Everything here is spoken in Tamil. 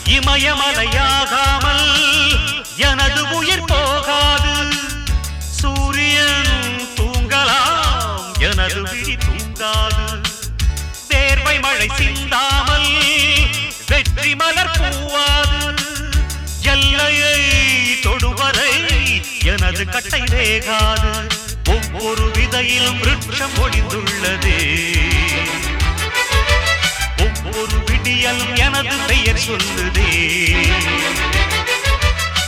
இமயமலையாகாமல் எனது உயிர் போகாது சூரியன் தூங்கலாம் எனது விழி தூங்காது தேர்வை மழை சிந்தாமல் வெற்றி மலர் பூவாது எல்லையை தொடுவரை எனது கட்டை வேகாது ஒவ்வொரு விதையிலும் விருட்சம் ஒளிந்துள்ளதே ஒவ்வொரு விடியலும் எனது பெயர் சொல்லுதே